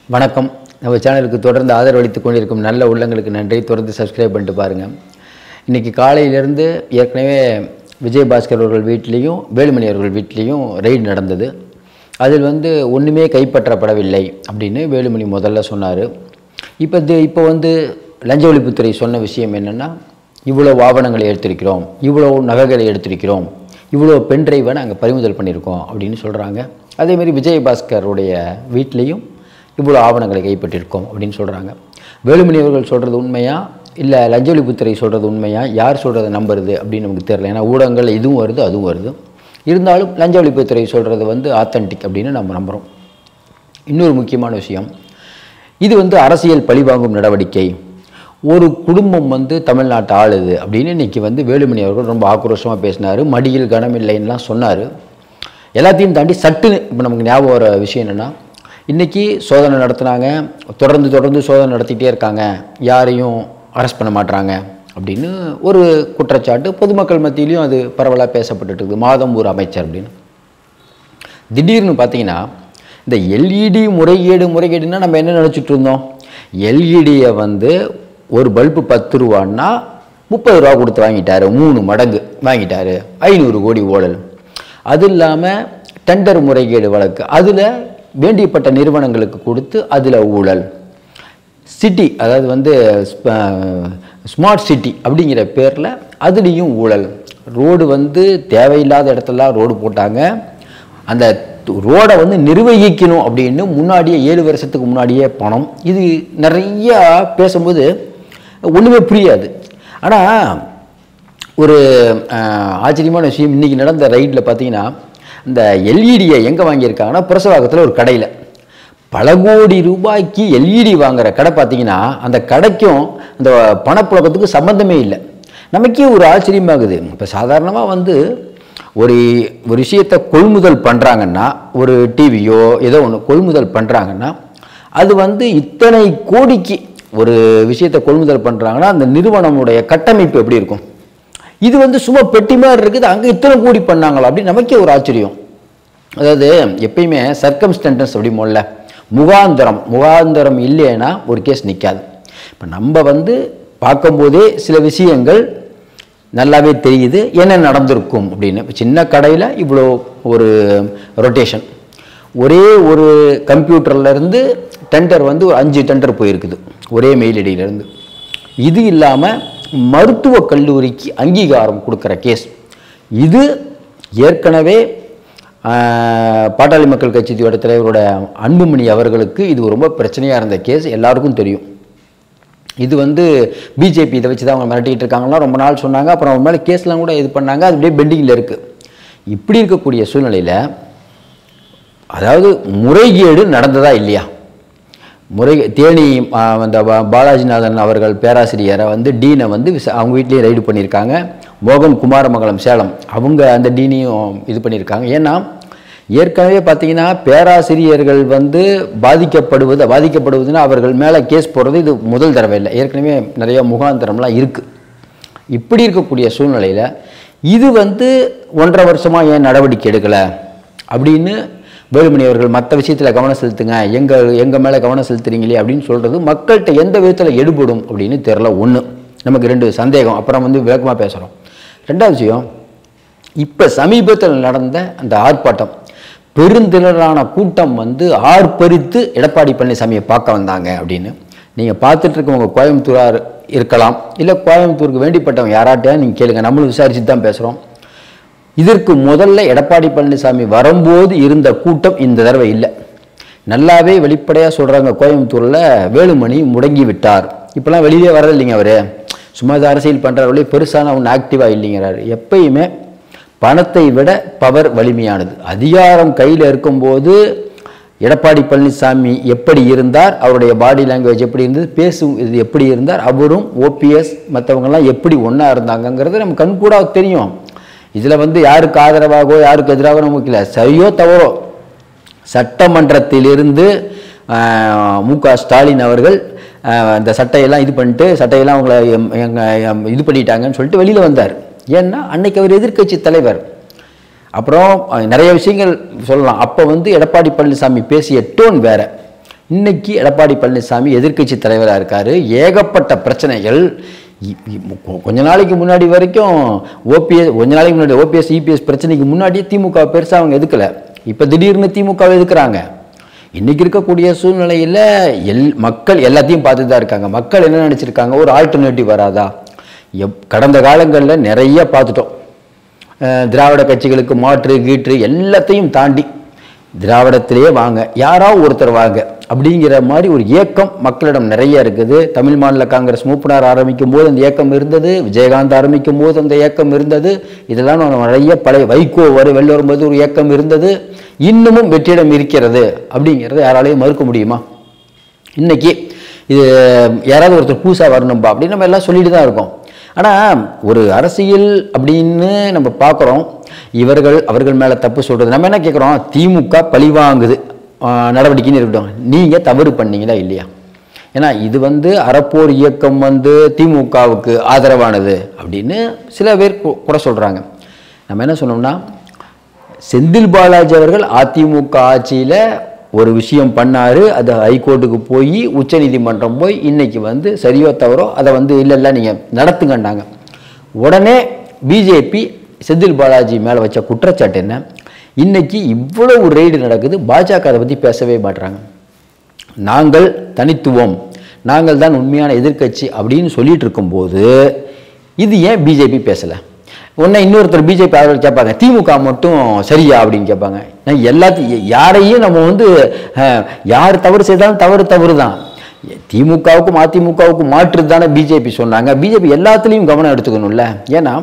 வணக்கம் நம்ம சேனலுக்கு தொடர்ந்து ஆதரவளித்துக் கொண்டிருக்கும் நல்ல உள்ளங்களுக்கு நன்றி தொடர்ந்து சப்ஸ்கிரைப் பண்ணிட்டு பாருங்கள் இன்றைக்கி காலையிலேருந்து ஏற்கனவே விஜயபாஸ்கர் அவர்கள் வீட்லேயும் வேலுமணி அவர்கள் வீட்லேயும் ரெய்டு நடந்தது அதில் வந்து ஒன்றுமே கைப்பற்றப்படவில்லை அப்படின்னு வேலுமணி முதல்ல சொன்னார் இப்போ இது இப்போ வந்து லஞ்ச ஒழிப்புத்துறை சொன்ன விஷயம் என்னென்னா இவ்வளோ ஆவணங்களை எடுத்திருக்கிறோம் இவ்வளோ நகைகளை எடுத்திருக்கிறோம் இவ்வளோ பென்ட்ரைவை நாங்கள் பறிமுதல் பண்ணியிருக்கோம் அப்படின்னு சொல்கிறாங்க அதேமாதிரி விஜயபாஸ்கருடைய வீட்லேயும் இவ்வளோ ஆவணங்களை கைப்பற்றியிருக்கோம் அப்படின்னு சொல்கிறாங்க வேலுமணி அவர்கள் சொல்கிறது உண்மையா இல்லை லஞ்ச ஒழிப்புத்துறை சொல்கிறது உண்மையா யார் சொல்கிறத நம்புறது அப்படின்னு நமக்கு தெரியல ஏன்னா ஊடகங்கள் இதுவும் வருது அதுவும் வருது இருந்தாலும் லஞ்ச ஒழிப்புத்துறை சொல்கிறது வந்து ஆத்தன்டிக் அப்படின்னு நம்ம நம்புகிறோம் இன்னொரு முக்கியமான விஷயம் இது வந்து அரசியல் பழிவாங்கும் நடவடிக்கை ஒரு குடும்பம் வந்து தமிழ்நாட்டை ஆளுது அப்படின்னு இன்னைக்கு வந்து வேலுமணி அவர்கள் ரொம்ப ஆக்ரோஷமாக பேசினார் மடியில் கனமில்லைன்னுலாம் சொன்னார் எல்லாத்தையும் தாண்டி சட்டுன்னு இப்போ நமக்கு ஞாபகம் வர விஷயம் என்னென்னா இன்றைக்கி சோதனை நடத்துனாங்க தொடர்ந்து தொடர்ந்து சோதனை நடத்திட்டே இருக்காங்க யாரையும் அரெஸ்ட் பண்ண மாட்றாங்க அப்படின்னு ஒரு குற்றச்சாட்டு பொதுமக்கள் மத்தியிலையும் அது பரவலாக பேசப்பட்டுட்டு இருக்குது மாதம் ஒரு அமைச்சர் அப்படின்னு திடீர்னு பார்த்தீங்கன்னா இந்த எல்இடி முறைகேடு முறைகேடுன்னா நம்ம என்ன நினச்சிட்டு இருந்தோம் எல்இடியை வந்து ஒரு பல்பு பத்து ரூபான்னா முப்பது ரூபா கொடுத்து வாங்கிட்டாரு மூணு மடங்கு வாங்கிட்டாரு ஐநூறு கோடி ஊழல் அது இல்லாமல் டெண்டர் முறைகேடு வழக்கு அதில் வேண்டியப்பட்ட நிறுவனங்களுக்கு கொடுத்து அதில் ஊழல் சிட்டி அதாவது வந்து ஸ்மார்ட் சிட்டி அப்படிங்கிற பேரில் அதுலேயும் ஊழல் ரோடு வந்து தேவையில்லாத இடத்துலலாம் ரோடு போட்டாங்க அந்த ரோடை வந்து நிர்வகிக்கணும் அப்படின்னு முன்னாடியே ஏழு வருஷத்துக்கு முன்னாடியே பணம் இது நிறையா பேசும்போது ஒன்றுமே புரியாது ஆனால் ஒரு அஹ், ஆச்சரியமான விஷயம் இன்றைக்கி நடந்த ரைடில் பார்த்தீங்கன்னா இந்த எல்இடியை எங்கே வாங்கியிருக்காங்கன்னா புரசவாக்கத்தில் ஒரு கடையில் பல கோடி ரூபாய்க்கு எல்இடி வாங்குற கடை பார்த்தீங்கன்னா அந்த கடைக்கும் அந்த பணப்புழக்கத்துக்கு சம்மந்தமே இல்லை நமக்கே ஒரு ஆச்சரியமாகுது இப்போ சாதாரணமாக வந்து ஒரு ஒரு விஷயத்தை கொள்முதல் பண்ணுறாங்கன்னா ஒரு டிவியோ ஏதோ ஒன்று கொள்முதல் பண்ணுறாங்கன்னா அது வந்து இத்தனை கோடிக்கு ஒரு விஷயத்தை கொள்முதல் பண்ணுறாங்கன்னா அந்த நிறுவனமுடைய கட்டமைப்பு எப்படி இருக்கும் இது வந்து சும்மா பெட்டி மாதிரி இருக்குது அங்கே இத்தனை கோடி பண்ணாங்களா அப்படின்னு நமக்கே ஒரு ஆச்சரியம் அதாவது எப்பயுமே சர்க்கம்ஸ்டன்டன்ஸ் அப்படி முதல்ல முகாந்தரம் முகாந்தரம் இல்லைன்னா ஒரு கேஸ் நிற்காது இப்போ நம்ம வந்து பார்க்கும்போதே சில விஷயங்கள் நல்லாவே தெரியுது என்ன நடந்திருக்கும் அப்படின்னு இப்ப சின்ன கடையில் இவ்வளோ ஒரு ரொட்டேஷன் ஒரே ஒரு கம்ப்யூட்டர்ல இருந்து டெண்டர் வந்து ஒரு அஞ்சு டெண்டர் போயிருக்குது ஒரே மெயில் ஐடியிலேருந்து இது இல்லாமல் மருத்துவக் கல்லூரிக்கு அங்கீகாரம் கொடுக்குற கேஸ் இது ஏற்கனவே ஆஹ், பாட்டாளி மக்கள் கட்சியோட தலைவரோட அன்புமணி அவர்களுக்கு இது ரொம்ப பிரச்சனையாக இருந்த கேஸ் எல்லாருக்கும் தெரியும் இது வந்து பிஜேபி இதை வச்சு தான் அவங்க மிரட்டிட்டு இருக்காங்கன்னா ரொம்ப நாள் சொன்னாங்க அப்புறம் அவங்க மேலே கேஸ்லாம் கூட இது பண்ணாங்க அது அப்படியே பெண்டிங்கில் இருக்குது இப்படி இருக்கக்கூடிய சூழ்நிலையில் அதாவது முறைகேடு நடந்ததா இல்லையா முறை தேனி ஆ, அந்த பா- பாலாஜிநாதன் அவர்கள் பேராசிரியரை வந்து டீனை வந்து விச- அவங்க வீட்லேயே ரைடு பண்ணியிருக்காங்க மோகன் குமாரமங்கலம் சேலம் அவங்க அந்த டீனையும் இது பண்ணியிருக்காங்க ஏன்னா ஏற்கனவே பார்த்தீங்கன்னா பேராசிரியர்கள் வந்து பாதிக்கப்படுவது பாதிக்கப்படுவதுன்னா அவர்கள் மேலே கேஸ் போடுறது இது முதல் தடவை இல்லை ஏற்கனவே நிறைய முகாந்திரம்லாம் இருக்குது இப்படி இருக்கக்கூடிய சூழ்நிலையில் இது வந்து ஒன்றரை வருஷமாக ஏன் நடவடிக்கை எடுக்கலை அப்படின்னு வேலுமணி அவர்கள் மற்ற விஷயத்தில் கவனம் செலுத்துங்க எங்கள் எங்கள் மேலே கவனம் செலுத்துறீங்களே அப்படின்னு சொல்கிறது மக்கள்கிட்ட எந்த விதத்தில் எடுபடும் அப்படின்னு தெரில ஒன்று நமக்கு ரெண்டு சந்தேகம் அப்புறம் வந்து விளக்கமாக பேசுகிறோம் ரெண்டாவது விஷயம் இப்போ சமீபத்தில் நடந்த அந்த ஆர்ப்பாட்டம் பெருந்திரளான கூட்டம் வந்து ஆர்ப்பரித்து எடப்பாடி பழனிசாமியை பார்க்க வந்தாங்க அப்படின்னு நீங்கள் பார்த்துட்டு இருக்கவங்க கோயம்புத்தூராக இருக்கலாம் இல்லை கோயம்புத்தூருக்கு வேண்டிப்பட்டவங்க யாராட்டையா நீங்கள் கேளுங்க நம்மளும் விசாரிச்சுட்டு தான் பேசுகிறோம் இதற்கு முதல்ல எடப்பாடி பழனிசாமி வரும்போது இருந்த கூட்டம் இந்த தடவை இல்லை நல்லாவே வெளிப்படையாக சொல்கிறாங்க கோயம்புத்தூரில் வேலுமணி முடங்கி விட்டார் இப்போலாம் வெளியே வரது இல்லைங்க அவர் சும்மா இது அரசியல் பண்ணுறவர்களே பெருசான ஒன்று ஆக்டிவாக இல்லைங்கிறாரு எப்பயுமே பணத்தை விட பவர் வலிமையானது அதிகாரம் கையில் இருக்கும்போது எடப்பாடி பழனிசாமி எப்படி இருந்தார் அவருடைய பாடி லாங்குவேஜ் எப்படி இருந்தது பேசும் இது எப்படி இருந்தார் அவரும் ஓபிஎஸ் மற்றவங்கெல்லாம் எப்படி ஒன்றா இருந்தாங்கங்கிறது நம்ம கண்கூடாக தெரியும் இதில் வந்து யாருக்கு ஆதரவாகவோ யாருக்கு எதிராகவோ நமக்கு இல்லை சரியோ தவறோ சட்டமன்றத்திலிருந்து ஆஹ், மு க ஸ்டாலின் அவர்கள் ஆஹ், இந்த சட்டையெல்லாம் இது பண்ணிட்டு சட்டையெல்லாம் அவங்கள எம்- எங்க எம் இது பண்ணிட்டாங்கன்னு சொல்லிட்டு வெளியில் வந்தார் ஏன்னா அன்னைக்கு அவர் எதிர்க்கட்சி தலைவர் அப்புறம் அஹ், நிறைய விஷயங்கள் சொல்லலாம் அப்போ வந்து எடப்பாடி பழனிசாமி பேசிய டோன் வேற இன்னைக்கு எடப்பாடி பழனிசாமி எதிர்க்கட்சி தலைவராக இருக்காரு ஏகப்பட்ட பிரச்சனைகள் இ- இ- கொ- கொஞ்ச நாளைக்கு முன்னாடி வரைக்கும் ஓபிஎஸ் கொஞ்ச நாளைக்கு முன்னாடி ஓபிஎஸ் இபிஎஸ் பிரச்சனைக்கு முன்னாடியே திமுக பெருசாக அவங்க எதுக்கல இப்போ திடீர்னு திமுக எதுக்குறாங்க இன்னைக்கு இருக்கக்கூடிய சூழ்நிலையில் எல் மக்கள் எல்லாத்தையும் பார்த்துட்டு தான் இருக்காங்க மக்கள் என்ன நினச்சிருக்காங்க ஒரு ஆல்டர்னேட்டிவ் வராதா எப் கடந்த காலங்களில் நிறைய பார்த்துட்டோம் அஹ் திராவிட கட்சிகளுக்கு மாற்று கீற்று எல்லாத்தையும் தாண்டி திராவிடத்திலேயே வாங்க யாராவது ஒருத்தர் வாங்க அப்படிங்கிற மாதிரி ஒரு ஏக்கம் மக்களிடம் நிறைய இருக்குது தமிழ் மாநில காங்கிரஸ் மூப்பனார் ஆரம்பிக்கும் போது அந்த ஏக்கம் இருந்தது விஜயகாந்த் ஆரம்பிக்கும் போது அந்த ஏக்கம் இருந்தது இதெல்லாம் நம்ம நிறைய பழைய வைகோ வரு வெளில வரும்போது ஒரு ஏக்கம் இருந்தது இன்னமும் வெற்றிடம் இருக்கிறது அப்படிங்கிறத யாராலையும் மறுக்க முடியுமா இன்னைக்கு இது யாராவது ஒருத்தர் பூசா வரணும்பா அப்படின்னு நம்ம எல்லாம் சொல்லிட்டு தான் இருக்கோம் ஆனால் ஒரு அரசியல் அப்படின்னு நம்ம பார்க்குறோம் இவர்கள் அவர்கள் மேலே தப்பு சொல்கிறது நம்ம என்ன கேட்குறோம் திமுக பழிவாங்குது ஆஹ் நடவடிக்கைன்னு இருக்கட்டும் நீங்கள் தவறு பண்ணீங்களா இல்லையா ஏன்னா இது வந்து அறப்போர் இயக்கம் வந்து திமுகவுக்கு ஆதரவானது அப்படின்னு சில பேர் கு- குறை சொல்கிறாங்க நம்ம என்ன சொன்னோம்னா செந்தில் பாலாஜி அவர்கள் அதிமுக ஆட்சியில் ஒரு விஷயம் பண்ணாரு அது ஹைகோர்ட்டுக்கு போய் உச்சநீதிமன்றம் போய் இன்னைக்கு வந்து சரியோ தவறோ அதை வந்து இல்லை இல்லை நீங்கள் நடத்துங்கன்னாங்க உடனே பிஜேபி செந்தில் பாலாஜி மேலே வச்ச குற்றச்சாட்டு என்ன இன்னைக்கு இவ்வளவு ரெய்டு நடக்குது பாஜக அதை பற்றி பேசவே மாட்றாங்க நாங்கள் தனித்துவம் நாங்கள் தான் உண்மையான எதிர்க்கட்சி அப்படின்னு சொல்லிட்டு இருக்கும்போது இது ஏன் பிஜேபி பேசலை உடனே இன்னொருத்தர் பிஜேபி ஆதரவு கேட்பாங்க திமுக மட்டும் சரியா அப்படின்னு கேட்பாங்க நான் எல்லாத்தையும் யாரையும் நம்ம வந்து அஹ், யார் தவறு செய்தாலும் தவறு தவறு தான் திமுகவுக்கும் அதிமுகவுக்கும் மாற்று தானே பிஜேபி சொன்னாங்க பிஜேபி எல்லாத்துலேயும் கவனம் எடுத்துக்கணும்ல ஏன்னா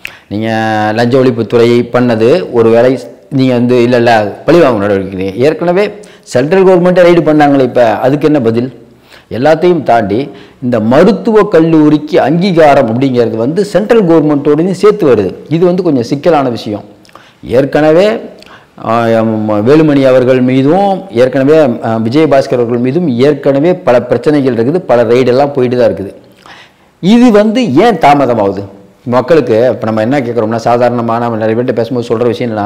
நீங்கள் லஞ்ச ஒழிப்புத்துறை பண்ணது ஒரு வேலை நீங்கள் வந்து இல்லை இல்லை பழிவாங்க நடவடிக்கை ஏற்கனவே சென்ட்ரல் கவர்மெண்ட்டே ரைடு பண்ணாங்களே இப்போ அதுக்கு என்ன பதில் எல்லாத்தையும் தாண்டி இந்த மருத்துவ கல்லூரிக்கு அங்கீகாரம் அப்படிங்கிறது வந்து சென்ட்ரல் கவர்மெண்ட்டோடையும் சேர்த்து வருது இது வந்து கொஞ்சம் சிக்கலான விஷயம் ஏற்கனவே ஆஹ், ம- வேலுமணி அவர்கள் மீதும் ஏற்கனவே ஆஹ், விஜயபாஸ்கர் அவர்கள் மீதும் ஏற்கனவே பல பிரச்சனைகள் இருக்குது பல ரெய்டெல்லாம் போயிட்டு தான் இருக்குது இது வந்து ஏன் தாமதமாகுது மக்களுக்கு இப்போ நம்ம என்ன கேட்குறோம்னா சாதாரணமாக நம்ம நிறைய பேர்கிட்ட பேசும்போது சொல்கிற விஷயம் என்னன்னா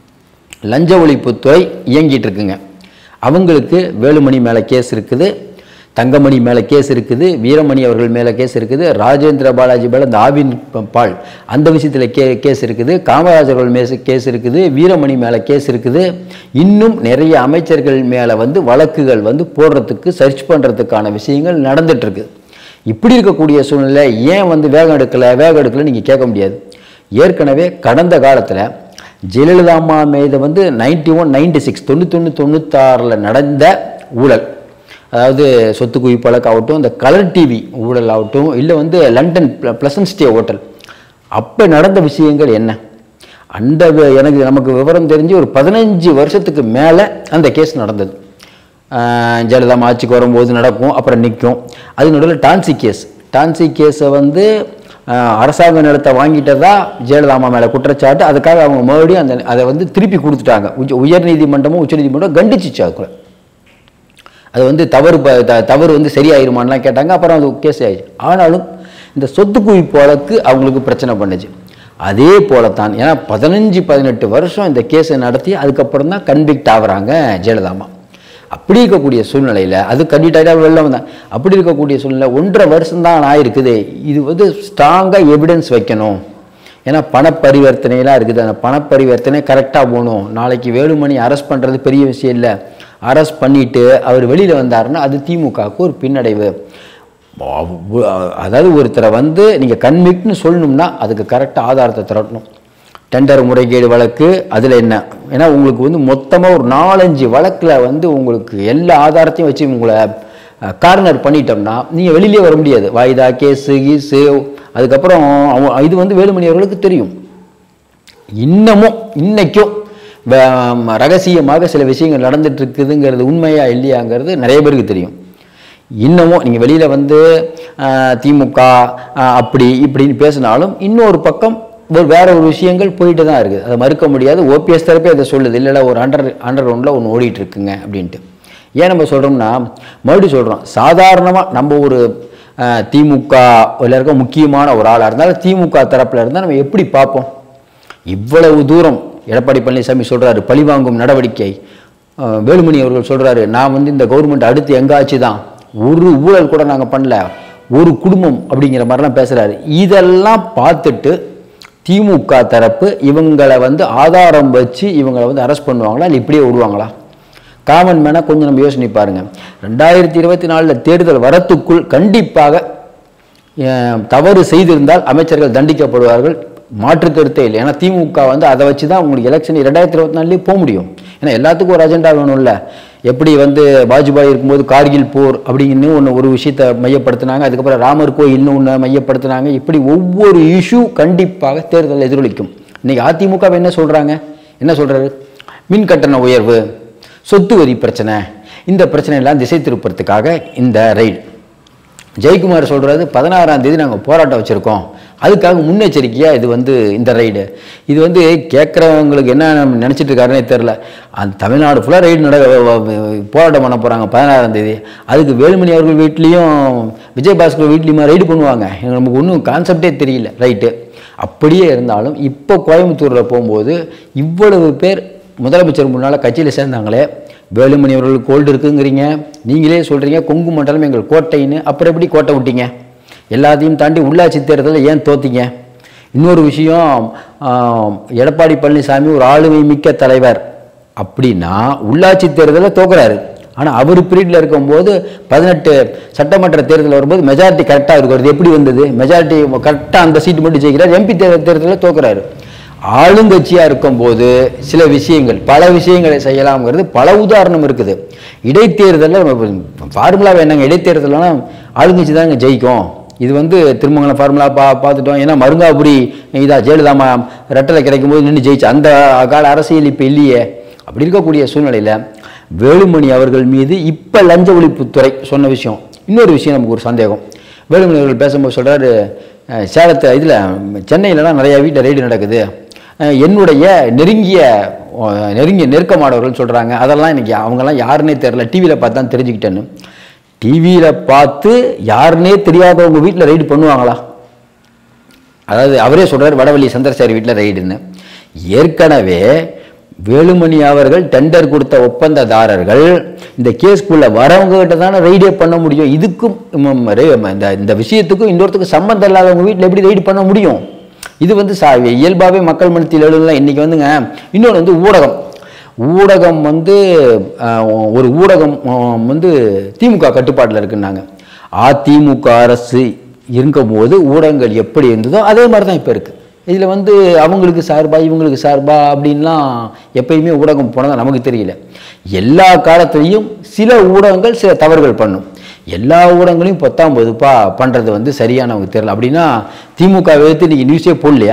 லஞ்ச ஒழிப்புத்துறை இயங்கிட்டு இருக்குங்க அவங்களுக்கு வேலுமணி மேலே கேஸ் இருக்குது தங்கமணி மேலே கேஸ் இருக்குது வீரமணி அவர்கள் மேலே கேஸ் இருக்குது ராஜேந்திர பாலாஜி மேலே இந்த ஆவின் ப- பால் அந்த விஷயத்தில் கே கேஸ் இருக்குது காமராஜர் அவர்கள் மேலே கேஸ் இருக்குது வீரமணி மேலே கேஸ் இருக்குது இன்னும் நிறைய அமைச்சர்கள் மேலே வந்து வழக்குகள் வந்து போடுறதுக்கு சர்ச் பண்ணுறதுக்கான விஷயங்கள் நடந்துட்டு இருக்கு இப்படி இருக்கக்கூடிய சூழ்நிலை ஏன் வந்து வேகம் எடுக்கலை வேகம் எடுக்கலை நீங்கள் கேட்க முடியாது ஏற்கனவே கடந்த காலத்தில் ஜெயலலிதா அம்மா மீது வந்து நைன்டி ஒன் நைன்டி சிக்ஸ் தொண்ணூத்தொன்று தொண்ணூத்தாறில் நடந்த ஊழல் அதாவது சொத்து குவிப்பழக்கு ஆகட்டும் இந்த கலர் டிவி ஊழல் ஆகட்டும் இல்லை வந்து லண்டன் ப்ளசன்ட் ஸ்டே ஹோட்டல் அப்போ நடந்த விஷயங்கள் என்ன அந்த வி- எனக்கு நமக்கு விவரம் தெரிஞ்சு ஒரு பதினஞ்சு வருஷத்துக்கு மேலே அந்த கேஸ் நடந்தது ஆஹ் ஜெயலலிதா அம்மா ஆட்சிக்கு வரும்போது நடக்கும் அப்புறம் நிற்கும் அது நடுவில் டான்சி கேஸ் டான்சி கேஸை வந்து ஆஹ் அரசாங்க நிலத்தை வாங்கிட்டதா ஜெயலலிதா அம்மா மேலே குற்றச்சாட்டு அதுக்காக அவங்க மறுபடியும் அந்த அதை வந்து திருப்பி கொடுத்துட்டாங்க உச்ச உயர் நீதிமன்றமும் உச்ச நீதிமன்றம் கண்டிச்சிச்சு அதுக்குள்ள அது வந்து தவறு ப- த- தவறு வந்து சரியாயிருமான்லாம் கேட்டாங்க அப்புறம் அது கேஸ் ஆயிடுச்சு ஆனாலும் இந்த சொத்து குவிப்பு வழக்கு அவங்களுக்கு பிரச்சனை பண்ணுச்சு அதே போலத்தான் ஏன்னா பதினஞ்சு பதினெட்டு வருஷம் இந்த கேஸை நடத்தி அதுக்கப்புறம் தான் கன்விக்ட் ஆகுறாங்க ஜெயலலிதா அம்மா அப்படி இருக்கக்கூடிய சூழ்நிலையில் அது கண்டிட்டாக வெளில வந்தேன் அப்படி இருக்கக்கூடிய சூழ்நிலை ஒன்றரை வருஷம் தான் ஆயிருக்குது இது வந்து ஸ்ட்ராங்காக எவிடன்ஸ் வைக்கணும் ஏன்னா பணப்பரிவர்த்தனைலாம் இருக்குது அந்த பணப்பரிவர்த்தனை கரெக்டாக போகணும் நாளைக்கு வேலுமணி அரெஸ்ட் பண்ணுறது பெரிய விஷயம் இல்லை அரெஸ்ட் பண்ணிட்டு அவர் வெளியில் வந்தாருன்னா அது திமுகவுக்கு ஒரு பின்னடைவு அவ்- அதாவது ஒருத்தரை வந்து நீங்கள் கன்விக்ட்னு சொல்லணும்னா அதுக்கு கரெக்டாக ஆதாரத்தை திரட்டணும் டெண்டர் முறைகேடு வழக்கு அதில் என்ன ஏன்னா உங்களுக்கு வந்து மொத்தமாக ஒரு நாலஞ்சு வழக்கில் வந்து உங்களுக்கு எல்லா ஆதாரத்தையும் வச்சு உங்களை கார்னர் பண்ணிட்டோம்னா நீங்கள் வெளியிலே வர முடியாது வாய்தா கேஸு கீஸு அதுக்கப்புறம் அவ- இது வந்து வேலுமணி அவர்களுக்கு தெரியும் இன்னமும் இன்னைக்கும் வ- ரகசியமாக சில விஷயங்கள் நடந்துட்டு இருக்குதுங்கிறது உண்மையா இல்லையாங்கிறது நிறைய பேருக்கு தெரியும் இன்னமும் நீங்கள் வெளியில் வந்து ஆஹ், திமுக ஆஹ், அப்படி இப்படின்னு பேசினாலும் இன்னொரு பக்கம் ஒரு வேற ஒரு விஷயங்கள் போயிட்டு தான் இருக்குது அதை மறுக்க முடியாது ஓபிஎஸ் தரப்பே அதை சொல்லுது இல்லை இல்லை ஒரு அண்டர் அண்டர் ரவுண்டில் ஒன்று ஓடிட்டு இருக்குங்க அப்படின்ட்டு ஏன் நம்ம சொல்கிறோம்னா மறுபடியும் சொல்கிறோம் சாதாரணமாக நம்ம ஒரு ஆஹ், திமுக ல இருக்க முக்கியமான ஒரு ஆளாக இருந்தாலும் திமுக தரப்பில் இருந்தால் நம்ம எப்படி பார்ப்போம் இவ்வளவு தூரம் எடப்பாடி பழனிசாமி சொல்றாரு பழிவாங்கும் நடவடிக்கை அஹ், வேலுமணி அவர்கள் சொல்கிறாரு நான் வந்து இந்த கவர்மெண்ட் அடுத்து எங்க ஆட்சி தான் ஒரு ஊழல் கூட நாங்கள் பண்ணல ஒரு குடும்பம் அப்படிங்கிற மாதிரிலாம் பேசுகிறாரு இதெல்லாம் பார்த்துட்டு திமுக தரப்பு இவங்களை வந்து ஆதாரம் வச்சு இவங்களை வந்து அரெஸ்ட் பண்ணுவாங்களா இல்லை இப்படியே விடுவாங்களா காமன் மேனாக கொஞ்சம் நம்ம யோசனை பாருங்க ரெண்டாயிரத்தி இருபத்தி நாலில் தேர்தல் வரத்துக்குள் கண்டிப்பாக அஹ், தவறு செய்திருந்தால் அமைச்சர்கள் தண்டிக்கப்படுவார்கள் மாற்று கருத்தே இல்லை ஏன்னா திமுக வந்து அதை வச்சு தான் உங்களுக்கு எலெக்ஷன் ரெண்டாயிரத்தி இருபத்தி நாலுலேயே போக முடியும் ஏன்னா எல்லாத்துக்கும் ஒரு அஜெண்டா வேணும்ல எப்படி வந்து வாஜ்பாய் இருக்கும்போது கார்கில் போர் அப்படின்னு ஒன்று ஒரு விஷயத்தை மையப்படுத்தினாங்க அதுக்கப்புறம் ராமர் கோயில்னு ஒன்று மையப்படுத்தினாங்க இப்படி ஒவ்வொரு இஷ்யூ கண்டிப்பாக தேர்தல் எதிரொலிக்கும் இன்னைக்கு அதிமுக என்ன சொல்கிறாங்க என்ன சொல்கிறாரு மின் கட்டண உயர்வு சொத்து வரி பிரச்சனை இந்த பிரச்சனையெல்லாம் திசை திருப்பறதுக்காக இந்த ரைடு ஜெயக்குமார் சொல்கிறது பதினாறாம் தேதி நாங்கள் போராட்டம் வச்சுருக்கோம் அதுக்காக முன்னெச்சரிக்கையாக இது வந்து இந்த ரைடு இது வந்து கேட்குறவங்களுக்கு என்ன நினச்சிட்டு இருக்காருன்னே தெரில அந்த தமிழ்நாடு ஃபுல்லாக ரைடு நட போராட்டம் பண்ண போகிறாங்க பதினாறாம் தேதி அதுக்கு வேலுமணி அவர்கள் வீட்லேயும் விஜயபாஸ்கர் வீட்லேயுமா ரைடு பண்ணுவாங்க எனக்கு நமக்கு ஒன்றும் கான்செப்டே தெரியல ரைட்டு அப்படியே இருந்தாலும் இப்போ கோயம்புத்தூரில் போகும்போது இவ்வளவு பேர் முதலமைச்சர் முன்னால் கட்சியில் சேர்ந்தாங்களே வேலுமணி அவர்கள் கோல்டு இருக்குங்கிறீங்க நீங்களே சொல்கிறீங்க கொங்கு மண்டலம் எங்கள் கோட்டைன்னு அப்புறம் எப்படி கோட்டை விட்டீங்க எல்லாத்தையும் தாண்டி உள்ளாட்சி தேர்தலில் ஏன் தோத்தீங்க இன்னொரு விஷயம் ஆம், எடப்பாடி பழனிசாமி ஒரு ஆளுமை மிக்க தலைவர் அப்படின்னா உள்ளாட்சி தேர்தலில் தோக்குறாரு ஆனால் அவர் பீரியடில் இருக்கும்போது பதினெட்டு சட்டமன்ற தேர்தல் வரும்போது மெஜாரிட்டி கரெக்டாக இருக்கும் அது எப்படி வந்தது மெஜாரிட்டி கரெக்டாக அந்த சீட்டு மட்டும் ஜெயிக்கிறார் எம்பி தேர்தல் தேர்தலில் தோக்குறாரு ஆளுங்கட்சியாக இருக்கும்போது சில விஷயங்கள் பல விஷயங்களை செய்யலாம்ங்கிறது பல உதாரணம் இருக்குது இடைத்தேர்தலில் ஃபார்முலாவை என்னங்க இடைத்தேர்தலாம் ஆளுங்கட்சி தாங்க ஜெயிக்கும் இது வந்து திருமங்கலம் ஃபார்முலா பா பார்த்துட்டோம் ஏன்னா மருங்காபுரி இதா ஜெயலலிதாமா ரெட்டலை கிடைக்கும் போது நின்று ஜெயிச்சு அந்த கால அரசியல் இப்போ இல்லையே அப்படி இருக்கக்கூடிய சூழ்நிலையில் வேலுமணி அவர்கள் மீது இப்போ லஞ்ச ஒழிப்புத்துறை சொன்ன விஷயம் இன்னொரு விஷயம் நமக்கு ஒரு சந்தேகம் வேலுமணி அவர்கள் பேசும்போது சொல்கிறாரு சேலத்தை இதில் சென்னையிலலாம் நிறைய வீட்டில் ரைடு நடக்குது அஹ், என்னுடைய நெருங்கிய அஹ், நெருங்கிய நெருக்கமானவர்கள் சொல்கிறாங்க அதெல்லாம் இன்னைக்கு அவங்கெல்லாம் யாருன்னே தெரில டிவியில் பார்த்து தான் தெரிஞ்சுக்கிட்டேன்னு டிவியில் பார்த்து யாருன்னே தெரியாதவங்க வீட்டில் ரைடு பண்ணுவாங்களா அதாவது அவரே சொல்றார் வடவள்ளி சந்திரசேகர் வீட்டில் ரைடுன்னு ஏற்கனவே வேலுமணி அவர்கள் டெண்டர் கொடுத்த ஒப்பந்ததாரர்கள் இந்த கேஸ்க்குள்ள வரவங்க கிட்ட தானே ரைடே பண்ண முடியும் இதுக்கும் ம், ரே- இந்த இந்த விஷயத்துக்கும் இன்னொருத்துக்கும் சம்மந்தம் இல்லாதவங்க வீட்டில் எப்படி ரைடு பண்ண முடியும் இது வந்து சா இயல்பாகவே மக்கள் மனத்தில் எழுதலாம் இன்னைக்கு வந்துங்க இன்னொன்று வந்து ஊடகம் ஊடகம் வந்து அஹ், ஒரு ஊடகம் அஹ், வந்து திமுக கட்டுப்பாட்டில் இருக்குன்னாங்க அதிமுக அரசு இருக்கும்போது ஊடகங்கள் எப்படி இருந்ததோ அதே மாதிரி தான் இப்போ இருக்குது இதில் வந்து அவங்களுக்கு சார்பா இவங்களுக்கு சார்பா அப்படின்லாம் எப்பயுமே ஊடகம் போனதா நமக்கு தெரியல எல்லா காலத்துலேயும் சில ஊடகங்கள் சில தவறுகள் பண்ணும் எல்லா ஊடகங்களையும் பத்தாம் பொதுப்பா பண்ணுறது வந்து சரியானவங்க தெரியல அப்படின்னா திமுக எதிர்த்து இன்னைக்கு நியூஸே போடலையா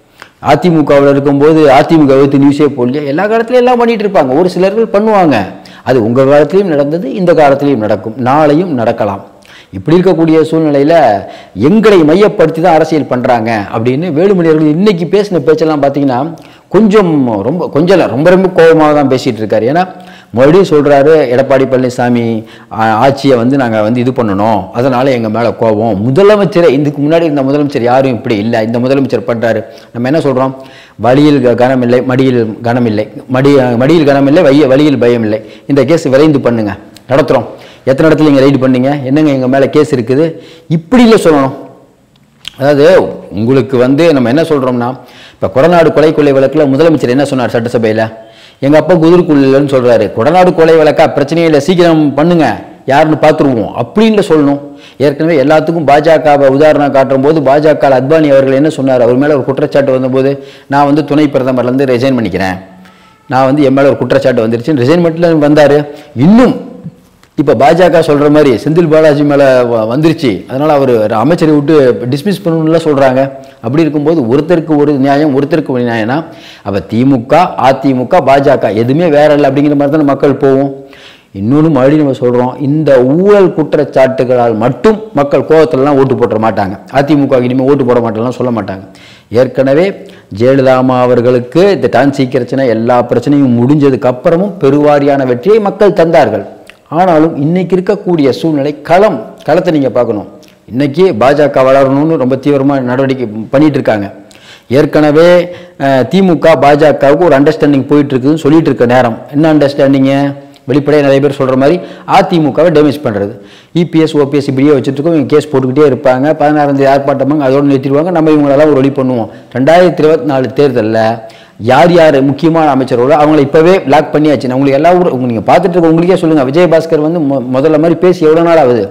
அதிமுகவில் இருக்கும்போது அதிமுக எதிர்த்து நியூஸே போடலையா எல்லா காலத்துலையும் எல்லாம் பண்ணிட்டு இருப்பாங்க ஒரு சிலர்கள் பண்ணுவாங்க அது உங்கள் காலத்திலையும் நடந்தது இந்த காலத்திலையும் நடக்கும் நாளையும் நடக்கலாம் இப்படி இருக்கக்கூடிய சூழ்நிலையில் எங்களை மையப்படுத்தி தான் அரசியல் பண்ணுறாங்க அப்படின்னு வேலுமணி அவர்கள் இன்னைக்கு பேசின பேச்செல்லாம் பார்த்தீங்கன்னா கொஞ்சம் ரொம்ப கொஞ்சம் இல்ல, ரொம்ப ரொம்ப கோபமாக தான் பேசிகிட்டு இருக்காரு ஏன்னா மறுபடியும் சொல்கிறாரு எடப்பாடி பழனிசாமி ஆ- ஆட்சியை வந்து நாங்கள் வந்து இது பண்ணணும் அதனால் எங்கள் மேலே கோபம் முதலமைச்சரே இதுக்கு முன்னாடி இருந்த முதலமைச்சர் யாரும் இப்படி இல்லை இந்த முதலமைச்சர் பண்ணுறாரு நம்ம என்ன சொல்கிறோம் வழியில் க- கனமில்லை மடியில் கனமில்லை மடி மடியில் கனமில்லை வைய வழியில் பயம் இல்லை இந்த கேஸ் விரைந்து பண்ணுங்க நடத்துகிறோம் எத்தனை இடத்துல நீங்கள் ரைடு பண்ணீங்க என்னங்க எங்கள் மேலே கேஸ் இருக்குது இப்படி இல்லை சொல்லணும் அதாவது உங்களுக்கு வந்து நம்ம என்ன சொல்கிறோம்னா இப்போ கொடநாடு கொலை கொள்ளை வழக்கில் முதலமைச்சர் என்ன சொன்னார் சட்டசபையில் எங்கள் அப்பா குதிர்குள்ளன்னு சொல்கிறாரு கொடநாடு கொலை வழக்கா பிரச்சனையே இல்லை சீக்கிரம் பண்ணுங்க யாருன்னு பார்த்துருவோம் அப்படின்னு சொல்லணும் ஏற்கனவே எல்லாத்துக்கும் பாஜகவை உதாரணம் காட்டும் போது பாஜக அத்வானி அவர்கள் என்ன சொன்னார் அவர் மேலே ஒரு குற்றச்சாட்டு வந்தபோது நான் வந்து துணை பிரதமர்லேருந்து ரிசைன் பண்ணிக்கிறேன் நான் வந்து என் மேலே ஒரு குற்றச்சாட்டு வந்துருச்சு ரிசைன்மெண்ட்டில் வந்தார் இன்னும் இப்போ பாஜக சொல்கிற மாதிரி செந்தில் பாலாஜி மேலே வந்துருச்சு அதனால் அவர் அமைச்சரை விட்டு டிஸ்மிஸ் பண்ணணும்லாம் சொல்கிறாங்க அப்படி இருக்கும்போது ஒருத்தருக்கு ஒரு நியாயம் ஒருத்தருக்கு ஒரு நியாயம்னா அப்போ திமுக அதிமுக பாஜக எதுவுமே வேற இல்லை அப்படிங்கிற மாதிரி தானே மக்கள் போவோம் இன்னொன்று மறுபடியும் நம்ம சொல்கிறோம் இந்த ஊழல் குற்றச்சாட்டுகளால் மட்டும் மக்கள் கோவத்திலலாம் ஓட்டு போட்டுற மாட்டாங்க அதிமுக இனிமேல் ஓட்டு போட மாட்டாங்கலாம் சொல்ல மாட்டாங்க ஏற்கனவே ஜெயலலிதாமா அவர்களுக்கு இந்த டான்சி பிரச்சனை எல்லா பிரச்சனையும் முடிஞ்சதுக்கு அப்புறமும் பெருவாரியான வெற்றியை மக்கள் தந்தார்கள் ஆனாலும் இன்னைக்கு இருக்கக்கூடிய சூழ்நிலை களம் களத்தை நீங்கள் பார்க்கணும் இன்னைக்கு பாஜக வளரணும்னு ரொம்ப தீவிரமாக நடவடிக்கை பண்ணிட்டு இருக்காங்க ஏற்கனவே அஹ், திமுக பாஜகவுக்கு ஒரு அண்டர்ஸ்டாண்டிங் போயிட்டு இருக்குதுன்னு சொல்லிட்டு இருக்க நேரம் என்ன அண்டர்ஸ்டாண்டிங்கு வெளிப்படையாக நிறைய பேர் சொல்கிற மாதிரி அதிமுகவை டேமேஜ் பண்ணுறது இபிஎஸ் ஓபிஎஸ் இப்படியே வச்சுட்டு இருக்கோம் இவங்க கேஸ் போட்டுக்கிட்டே இருப்பாங்க பதினாறாம் தேதி ஆர்ப்பாட்டமாங்க அதோட நிறுத்திடுவாங்க நம்ம இவங்களெல்லாம் ஒரு வழி பண்ணுவோம் ரெண்டாயிரத்தி இருபத்தி நாலு தேர்தலில் யார் யார் முக்கியமான அமைச்சர்களோ அவங்கள இப்போவே லாக் பண்ணியாச்சு நான் உங்களுக்கு எல்லா ஊரும் நீங்கள் பார்த்துட்டு இருக்க உங்களுக்கே சொல்லுங்கள் விஜயபாஸ்கர் வந்து மொ- முதல்ல மாதிரி பேசி எவ்வளோ நாள் ஆகுது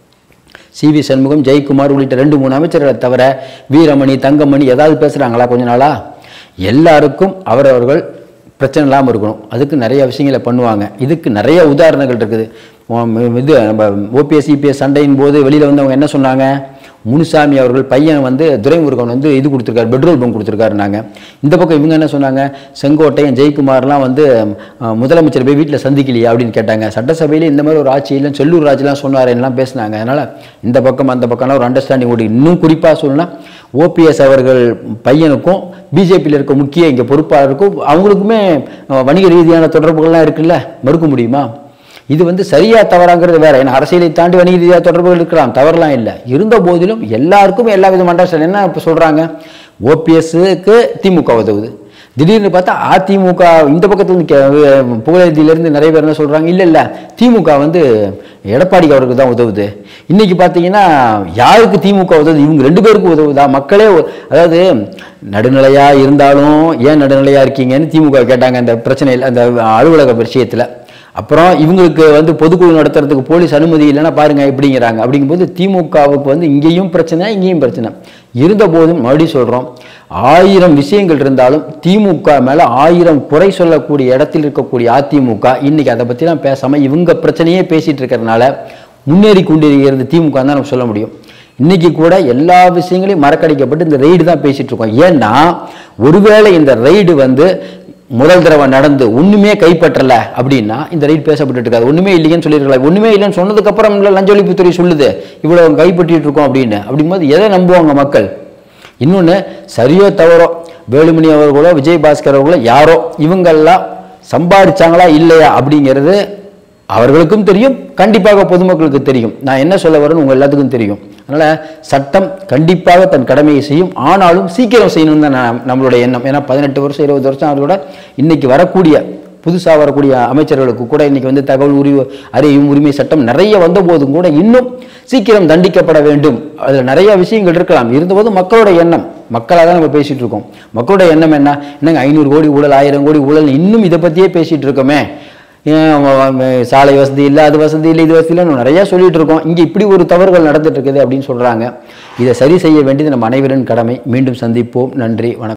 சிவி சண்முகம் ஜெயக்குமார் உள்ளிட்ட ரெண்டு மூணு அமைச்சர்களை தவிர வீரமணி தங்கமணி ஏதாவது பேசுகிறாங்களா கொஞ்ச நாளா எல்லாருக்கும் அவரவர்கள் பிரச்சனை இல்லாமல் இருக்கணும் அதுக்கு நிறைய விஷயங்களை பண்ணுவாங்க இதுக்கு நிறைய உதாரணங்கள் இருக்குது உம் இது நம்ம ஓபிஎஸ் இபிஎஸ் சண்டையின் போது வெளியில் வந்து அவங்க என்ன சொன்னாங்க முனுசாமி அவர்கள் பையன் வந்து துரைமுருகன் வந்து இது கொடுத்துருக்காரு பெட்ரோல் பங்க் கொடுத்துருக்காருனாங்க இந்த பக்கம் இவங்க என்ன சொன்னாங்க செங்கோட்டையன் ஜெயக்குமார்லாம் வந்து அஹ், முதலமைச்சர் போய் வீட்டில் சந்திக்கலையா அப்படின்னு கேட்டாங்க சட்டசபையில் இந்த மாதிரி ஒரு ஆட்சி இல்லைன்னு செல்லூர் ராஜ்லாம் சொன்னார் எல்லாம் பேசினாங்க அதனால் இந்த பக்கம் அந்த பக்கம்லாம் ஒரு அண்டர்ஸ்டாண்டிங் ஓடி இன்னும் குறிப்பாக சொல்லணும்னா ஓபிஎஸ் அவர்கள் பையனுக்கும் பிஜேபியில் இருக்க முக்கிய இங்கே பொறுப்பாளருக்கும் அவங்களுக்குமே அஹ், வணிக ரீதியான தொடர்புகள்லாம் இருக்குல்ல மறுக்க முடியுமா இது வந்து சரியா தவறாங்கிறது வேற ஏன்னா அரசியலை தாண்டி வணிக ரீதியாக தொடர்புகள் இருக்கலாம் தவறலாம் இல்லை இருந்த போதிலும் எல்லாருக்கும் எல்லா விதமான அண்டர்ஸ்டாண்ட் என்ன இப்போ சொல்றாங்க ஓபிஎஸ்க்கு திமுக உதவுது திடீர்னு பார்த்தா அதிமுக இந்த பக்கத்துல இருந்து கே- புகழேந்தியிலேருந்து நிறைய பேர் என்ன சொல்றாங்க இல்லை இல்லை திமுக வந்து எடப்பாடி அவருக்கு தான் உதவுது இன்னைக்கு பார்த்தீங்கன்னா யாருக்கு திமுக உதவுது இவங்க ரெண்டு பேருக்கும் உதவுதா மக்களே ஒ- அதாவது நடுநிலையா இருந்தாலும் ஏன் நடுநிலையா இருக்கீங்கன்னு திமுக கேட்டாங்க அந்த பிரச்சனையில் அந்த அலுவலக விஷயத்துல அப்புறம் இவங்களுக்கு வந்து பொதுக்குழு நடத்துறதுக்கு போலீஸ் அனுமதி இல்லைன்னா பாருங்க எப்படிங்கிறாங்க அப்படிங்கும்போது திமுகவுக்கு வந்து இங்கேயும் பிரச்சனை இங்கேயும் பிரச்சனை இருந்த போதும் மறுபடியும் சொல்றோம் ஆயிரம் விஷயங்கள் இருந்தாலும் திமுக மேல ஆயிரம் குறை சொல்லக்கூடிய இடத்தில் இருக்கக்கூடிய அதிமுக இன்னைக்கு அதை பற்றிலாம் பேசாம இவங்க பிரச்சனையே பேசிட்டு இருக்கிறதுனால முன்னேறி கொண்டிருக்கிறது திமுக தான் நம்ம சொல்ல முடியும் இன்னைக்கு கூட எல்லா விஷயங்களையும் மறக்கடிக்கப்பட்டு இந்த ரெய்டு தான் பேசிட்டு இருக்கோம் ஏன்னா ஒருவேளை இந்த ரெய்டு வந்து முதல் தடவை நடந்து ஒண்ணுமே கைப்பற்றல அப்படின்னா இந்த ரைட் பேசப்பட்டு இருக்காது ஒண்ணுமே இல்லைங்கன்னு சொல்லியிருக்கலாம் ஒண்ணுமே இல்லைன்னு சொன்னதுக்கு அப்புறம் இல்ல லஞ்ச ஒழிப்புத்துறை சொல்லுது இவ்வளவு கைப்பற்றிட்டு இருக்கோம் அப்படின்னு அப்படிங்கும்போது எதை நம்புவாங்க மக்கள் இன்னொன்னு சரியோ தவறோ வேலுமணி அவர்களோ விஜயபாஸ்கர் அவர்களோ யாரோ இவங்கெல்லாம் சம்பாதிச்சாங்களா இல்லையா அப்படிங்கிறது அவர்களுக்கும் தெரியும் கண்டிப்பாக பொதுமக்களுக்கு தெரியும் நான் என்ன சொல்ல வரேன்னு உங்க எல்லாத்துக்கும் தெரியும் அதனால சட்டம் கண்டிப்பாக தன் கடமையை செய்யும் ஆனாலும் சீக்கிரம் செய்யணும்னு தான் நான் நம்மளுடைய எண்ணம் ஏன்னா பதினெட்டு வருஷம் இருபது வருஷம் அவர்களோட இன்னைக்கு வரக்கூடிய புதுசாக வரக்கூடிய அமைச்சர்களுக்கு கூட இன்னைக்கு வந்து தகவல் உரிமை அறியும் உரிமை சட்டம் நிறைய வந்த போதும் கூட இன்னும் சீக்கிரம் தண்டிக்கப்பட வேண்டும் அதில் நிறைய விஷயங்கள் இருக்கலாம் இருந்தபோது மக்களோட எண்ணம் மக்களாக தான் நம்ம பேசிட்டு இருக்கோம் மக்களோட எண்ணம் என்ன என்னங்க ஐநூறு கோடி ஊழல் ஆயிரம் கோடி ஊழல் இன்னும் இதை பற்றியே பேசிட்டு இருக்கோமே ஏன் அவ- அவ- சாலை வசதி இல்லை அது வசதி இல்லை இது வசதி இல்லைன்னு நிறையா சொல்லிட்டு இருக்கோம் இங்கே இப்படி ஒரு தவறுகள் நடந்துட்டு இருக்குது அப்படின்னு சொல்றாங்க இதை சரி செய்ய வேண்டியது நம்ம அனைவரின் கடமை மீண்டும் சந்திப்போம் நன்றி வணக்கம்